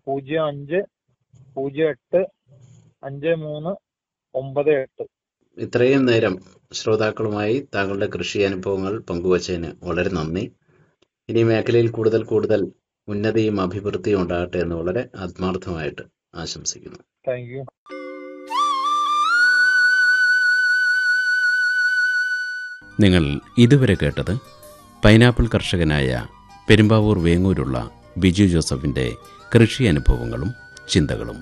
പൂജ്യം അഞ്ച് പൂജ്യം എട്ട് അഞ്ച് മൂന്ന് ഒമ്പത് എട്ട് ഇത്രയും നേരം ശ്രോതാക്കളുമായി താങ്കളുടെ കൃഷി അനുഭവങ്ങൾ പങ്കുവച്ചതിന് വളരെ നന്ദി ഇനി മേഖലയിൽ കൂടുതൽ കൂടുതൽ ഉന്നതിയും അഭിവൃദ്ധിയും ഉണ്ടാകട്ടെ എന്ന് വളരെ ആത്മാർത്ഥമായിട്ട് ആശംസിക്കുന്നു താങ്ക് യു നിങ്ങൾ ഇതുവരെ കേട്ടത് പൈനാപ്പിൾ കർഷകനായ പെരുമ്പാവൂർ വേങ്ങൂരുള്ള ബിജു ജോസഫിന്റെ കൃഷി അനുഭവങ്ങളും ചിന്തകളും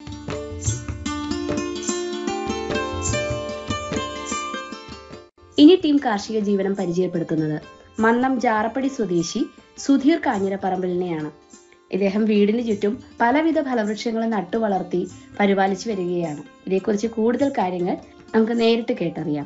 ഇനി ടീം കാർഷിക ജീവനം പരിചയപ്പെടുത്തുന്നത് മന്നം ജാറപ്പടി സ്വദേശി സുധീർ കാഞ്ഞിരപ്പറമ്പലിനെയാണ് ഇദ്ദേഹം വീടിന് ചുറ്റും പലവിധ ഫലവൃക്ഷങ്ങൾ നട്ടുവളർത്തി പരിപാലിച്ചു വരികയാണ് ഇതേക്കുറിച്ച് കൂടുതൽ കാര്യങ്ങൾ നമുക്ക് നേരിട്ട് കേട്ടറിയാം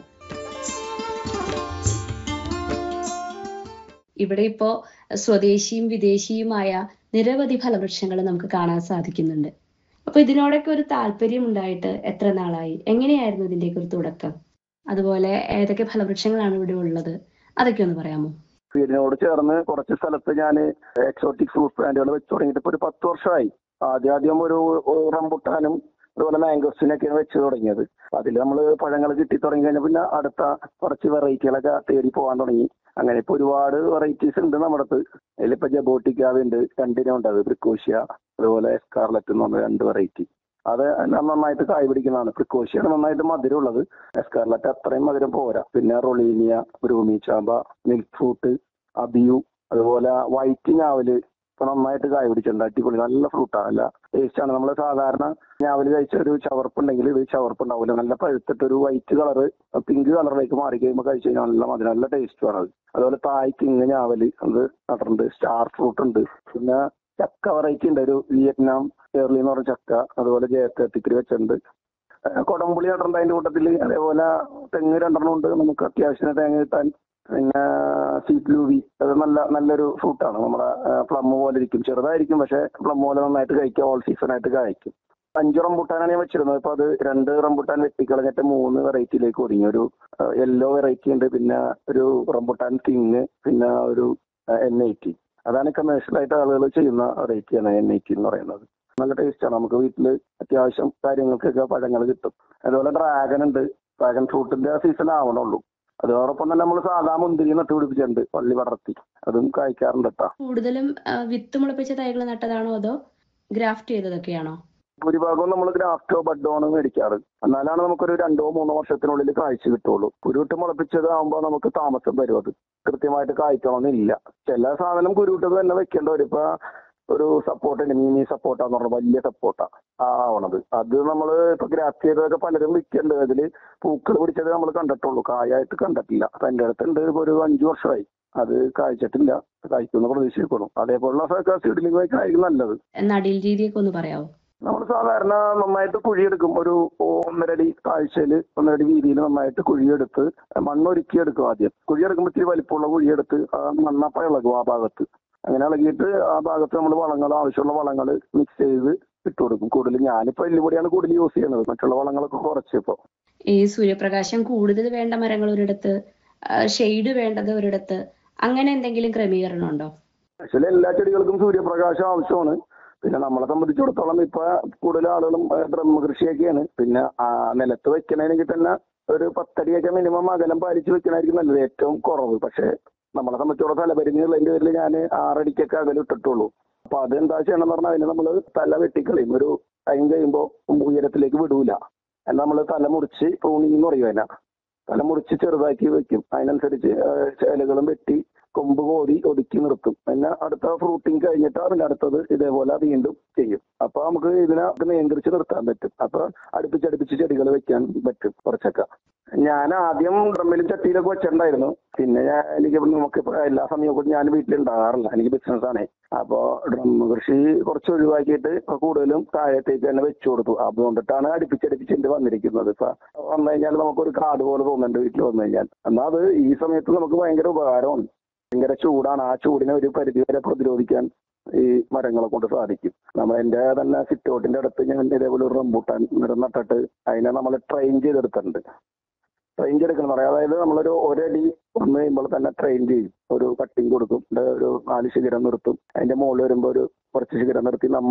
ഇവിടെ ഇപ്പോ സ്വദേശിയും വിദേശിയുമായ നിരവധി ഫലവൃക്ഷങ്ങൾ നമുക്ക് കാണാൻ സാധിക്കുന്നുണ്ട് അപ്പൊ ഇതിനോടൊക്കെ ഒരു താല്പര്യം ഉണ്ടായിട്ട് എത്ര നാളായി എങ്ങനെയായിരുന്നു ഇതിന്റെയൊക്കെ ഒരു തുടക്കം അതുപോലെ ഏതൊക്കെ ഫലവൃക്ഷങ്ങളാണ് ഇവിടെ ഉള്ളത് അതൊക്കെ ഒന്ന് പറയാമോ വീടിനോട് ചേർന്ന് കുറച്ച് സ്ഥലത്ത് ഞാൻ എക്സോട്ടിക് ഫ്രൂട്ട് പ്ലാന്റുകൾ വെച്ച് തുടങ്ങിയിട്ട് ഇപ്പൊ ഒരു പത്ത് വർഷമായി ആദ്യം ആദ്യം ഒരു ഒരു റംബുട്ടാനും അതുപോലെ മാംഗോസിനൊക്കെയാണ് വെച്ച് തുടങ്ങിയത് അതിൽ നമ്മൾ പഴങ്ങൾ കിട്ടി തുടങ്ങി കഴിഞ്ഞാൽ പിന്നെ അടുത്ത കുറച്ച് വെറൈറ്റികളൊക്കെ തേടി പോകാൻ തുടങ്ങി അങ്ങനെ ഇപ്പൊ ഒരുപാട് വെറൈറ്റീസ് ഉണ്ട് നമ്മുടെ അടുത്ത് അതിലിപ്പോ ജബോട്ടിക്കാവ് ഉണ്ട് രണ്ടിനും ഉണ്ട് അത് ബ്രിക്കോഷ്യ അതുപോലെ എസ്കാർലറ്റ് എന്ന് പറഞ്ഞ രണ്ട് വെറൈറ്റി അത് നന്നായിട്ട് കായ് പിടിക്കുന്നതാണ് പ്രിക്കോഷ്യാണ് നന്നായിട്ട് മധുരം ഉള്ളത് എസ്കാർലറ്റ് അത്രയും മധുരം പോരാ പിന്നെ റൊളീനിയ ബ്രൂമി ചാമ്പ മിൽക്ക് ഫ്രൂട്ട് അബിയു അതുപോലെ വൈറ്റ് ഞാവല് ഇപ്പൊ നന്നായിട്ട് കായ പിടിച്ചിട്ടുണ്ട് അടിപൊളി നല്ല ഫ്രൂട്ടാണ് നല്ല ടേസ്റ്റ് ആണ് നമ്മൾ സാധാരണ ഞാവല് കഴിച്ച ഒരു ചവർപ്പുണ്ടെങ്കിൽ ഇത് ചവർപ്പ് ഉണ്ടാവില്ല നല്ല പഴുത്തിട്ട് ഒരു വൈറ്റ് കളറ് പിങ്ക് കളറിലേക്ക് മാറി കഴിയുമ്പോൾ കഴിച്ചു കഴിഞ്ഞാൽ നല്ല മധുരം നല്ല ടേസ്റ്റ് ആണ് അത് അതുപോലെ തായ് കിങ് ഞാവല് അത് നട്ടിട്ടുണ്ട് സ്റ്റാർ ഫ്രൂട്ട് ഉണ്ട് പിന്നെ ചക്ക വെറൈറ്റി ഉണ്ട് ഒരു വിയറ്റ്നാം കേരളി എന്ന് പറഞ്ഞ ചക്ക അതുപോലെ ജയക്കത്തിരി വെച്ചിട്ടുണ്ട് ഏഹ് കൊടംപുളി നട്ടിട്ടുണ്ട് അതിന്റെ കൂട്ടത്തിൽ അതേപോലെ തെങ്ങ് രണ്ടെണ്ണം ഉണ്ട് നമുക്ക് അത്യാവശ്യത്തിന് തേങ്ങ കിട്ടാൻ പിന്നെ സീറ്റ് ലൂവി അത് നല്ല നല്ലൊരു ഫ്രൂട്ടാണ് നമ്മുടെ പ്ലം പോലെ ഇരിക്കും ചെറുതായിരിക്കും പക്ഷെ പ്ലം പോലെ നന്നായിട്ട് കഴിക്കാം ഓൾ സീസൺ ആയിട്ട് കഴിക്കും അഞ്ച് റംബുട്ടാനാണ് ഞാൻ വെച്ചിരുന്നത് അപ്പൊ അത് രണ്ട് റംബുട്ടാൻ വെട്ടിക്കളഞ്ഞിട്ട് മൂന്ന് വെറൈറ്റിയിലേക്ക് ഒതുങ്ങി ഒരു യെല്ലോ വെറൈറ്റി ഉണ്ട് പിന്നെ ഒരു റംബുട്ടാൻ കിങ് പിന്നെ ഒരു എൻ ഐറ്റി അതാണ് കമേഴ്ഷ്യൽ ആയിട്ട് ആളുകൾ ചെയ്യുന്ന വെറൈറ്റിയാണ് എൻ ഐറ്റി എന്ന് പറയുന്നത് നല്ല ടേസ്റ്റ് ആണ് നമുക്ക് വീട്ടിൽ അത്യാവശ്യം കാര്യങ്ങൾക്കൊക്കെ പഴങ്ങൾ കിട്ടും അതുപോലെ ഡ്രാഗൺ ഉണ്ട് ഡ്രാഗൺ ഫ്രൂട്ടിന്റെ സീസൺ ആവണുള്ളൂ അതോടൊപ്പം തന്നെ നമ്മൾ സാധാ മുന്തിരി നട്ട് പിടിപ്പിച്ചിട്ടുണ്ട് പള്ളി പടർത്തി അതും കായ്ക്കാറുണ്ട് കേട്ടോ കൂടുതലും ആ, വിത്ത് മുളപ്പിച്ച തൈകൾ നട്ടതാണോ അതോ ഗ്രാഫ്റ്റ് ചെയ്തതൊക്കെയാണോ ഭൂരിഭാഗവും നമ്മൾ ഗ്രാഫ്റ്റോ ബഡോ ആണ് മേടിക്കാറ് എന്നാലാണ് നമുക്കൊരു രണ്ടോ മൂന്നോ വർഷത്തിനുള്ളിൽ കായ്ച്ചു കിട്ടുള്ളൂ കുരുവിട്ട് മുളപ്പിച്ചത് ആകുമ്പോൾ നമുക്ക് താമസം വരും അത് കൃത്യമായിട്ട് കായ്ക്കണമെന്നില്ല ചില സാധനം കുരുവിട്ടത് തന്നെ വെക്കേണ്ട വരും ഇപ്പൊ ഒരു സപ്പോർട്ടുണ്ട് മിനി സപ്പോർട്ടാന്ന് പറഞ്ഞ വലിയ സപ്പോർട്ടാ ആ ആവണത് അത് നമ്മൾ ഇപ്പൊ ഗ്രാഫ്റ്റ് ചെയ്തതൊക്കെ പലരും വിൽക്കുന്നുണ്ട് അതില് പൂക്കൾ പിടിച്ചത് നമ്മൾ കണ്ടിട്ടുള്ളൂ കായായിട്ട് കണ്ടിട്ടില്ല അപ്പൊ എന്റെ അടുത്തുണ്ട് ഇപ്പൊ ഒരു അഞ്ചു വർഷമായി അത് കായ്ച്ചിട്ടില്ല കായ്ക്കുന്ന പ്രതീക്ഷിക്കുന്നു അതേപോലുള്ള സീഡിലിംഗ് കായ്ക്കും നല്ലത് നടീൽ രീതിയൊക്കെ ഒന്ന് പറയാമോ നമ്മൾ സാധാരണ നന്നായിട്ട് കുഴിയെടുക്കും ഒരു ഒന്നരടി താഴ്ചയിൽ ഒന്നരടി വീതിയിൽ നന്നായിട്ട് കുഴിയെടുത്ത് മണ്ണൊരുക്കി എടുക്കും ആദ്യം കുഴിയെടുക്കുമ്പോൾ ഇത്തിരി വലിപ്പമുള്ള കുഴിയെടുത്ത് ആ മണ്ണപ്പ ഇളകും ആ ഭാഗത്ത് അങ്ങനെ ഇളകിയിട്ട് ആ ഭാഗത്ത് നമ്മൾ വളങ്ങൾ ആവശ്യമുള്ള വളങ്ങൾ മിക്സ് ചെയ്ത് ഇട്ട് കൊടുക്കും കൂടുതൽ ഞാനിപ്പോ എല്ലുപൊടിയാണ് കൂടുതൽ യൂസ് ചെയ്യുന്നത് മറ്റുള്ള വളങ്ങളൊക്കെ കുറച്ച് ഇപ്പോൾ ഈ സൂര്യപ്രകാശം കൂടുതൽ വേണ്ട മരങ്ങൾ ഒരിടത്ത് ഷെയ്ഡ് വേണ്ടത് ഒരിടത്ത് അങ്ങനെ എന്തെങ്കിലും ക്രമീകരണം ഉണ്ടോ ആക്ച്വലി എല്ലാ ചെടികൾക്കും സൂര്യപ്രകാശം ആവശ്യമാണ് പിന്നെ നമ്മളെ സംബന്ധിച്ചിടത്തോളം ഇപ്പൊ കൂടുതൽ ആളുകളും ഡ്രം കൃഷിയൊക്കെയാണ് പിന്നെ ആ നിലത്ത് വെക്കണമെങ്കിൽ തന്നെ ഒരു പത്തടിയൊക്കെ മിനിമം അകലം പാലിച്ച് വെക്കണമായിരിക്കും നല്ലത് ഏറ്റവും കുറവ് പക്ഷെ നമ്മളെ സംബന്ധിച്ചോളം തലപരിഞ്ഞുള്ളതിന്റെ പേരിൽ ഞാൻ ആറടിക്കൊക്കെ അകലം ഇട്ടിട്ടുള്ളൂ അപ്പൊ അതെന്താ ചെയ്യണമെന്ന് പറഞ്ഞാൽ അതിന് നമ്മൾ തല വെട്ടിക്കളയും ഒരു ടൈം കഴിയുമ്പോൾ ഉയരത്തിലേക്ക് വിടൂല എന്നാൽ നമ്മൾ തല മുറിച്ച് പ്രൂണിങ് എന്ന് പറയും അതിനെ തല മുറിച്ച് ചെറുതാക്കി വെക്കും അതിനനുസരിച്ച് ഇലകളും വെട്ടി കൊമ്പ് കോതി ഒതുക്കി നിർത്തും പിന്നെ അടുത്ത ഫ്രൂട്ടിങ് കഴിഞ്ഞിട്ട് പിന്നെ അടുത്തത് ഇതേപോലെ വീണ്ടും ചെയ്യും അപ്പൊ നമുക്ക് ഇതിനെ നിയന്ത്രിച്ച് നിർത്താൻ പറ്റും അപ്പൊ അടുപ്പിച്ചടുപ്പിച്ച് ചെടികൾ വെക്കാൻ പറ്റും കുറച്ചൊക്കെ ഞാൻ ആദ്യം ഡ്രമ്മിലും ചട്ടിയിലൊക്കെ വെച്ചിട്ടുണ്ടായിരുന്നു പിന്നെ ഞാൻ എനിക്ക് നമുക്ക് ഇപ്പൊ എല്ലാ സമയവും ഞാൻ വീട്ടിലുണ്ടാകാറില്ല എനിക്ക് ബിസിനസ് ആണേ അപ്പോ ഡ്രം കൃഷി കുറച്ച് ഒഴിവാക്കിയിട്ട് ഇപ്പൊ കൂടുതലും താഴത്തേക്ക് തന്നെ വെച്ചു കൊടുത്തു അതുകൊണ്ടിട്ടാണ് അടുപ്പിച്ചടുപ്പിച്ച് എന്റെ വന്നിരിക്കുന്നത് ഇപ്പൊ വന്നു കഴിഞ്ഞാൽ നമുക്കൊരു കാട് പോലെ തോന്നുന്നുണ്ട് വീട്ടിൽ വന്നു കഴിഞ്ഞാൽ എന്നാൽ അത് ഈ സമയത്ത് നമുക്ക് ഭയങ്കര ഉപകാരമാണ് ഭയങ്കര ചൂടാണ് ആ ചൂടിനെ ഒരു പരിധി വരെ പ്രതിരോധിക്കാൻ ഈ മരങ്ങളെ കൊണ്ട് സാധിക്കും നമ്മൾ എന്റെ തന്നെ സിറ്റ് ഔട്ടിന്റെ അടുത്ത് ഞാൻ ഇതേപോലെ ഒരു റംബൂട്ടാൻ മരം നട്ടിട്ട് അതിനെ നമ്മൾ ട്രെയിൻ ചെയ്തെടുത്തിട്ടുണ്ട് ട്രെയിൻ ചെയ്തെടുക്കണം പറയാം അതായത് നമ്മളൊരു ഒരടി വന്നു കഴിയുമ്പോൾ തന്നെ ട്രെയിൻ ചെയ്യും ഒരു കട്ടിങ് കൊടുക്കും ഒരു നാല് ശിഖരം നിർത്തും അതിന്റെ മുകളിൽ വരുമ്പോൾ ഒരു കുറച്ച് ശിഖരം നിർത്തി നമ്മൾ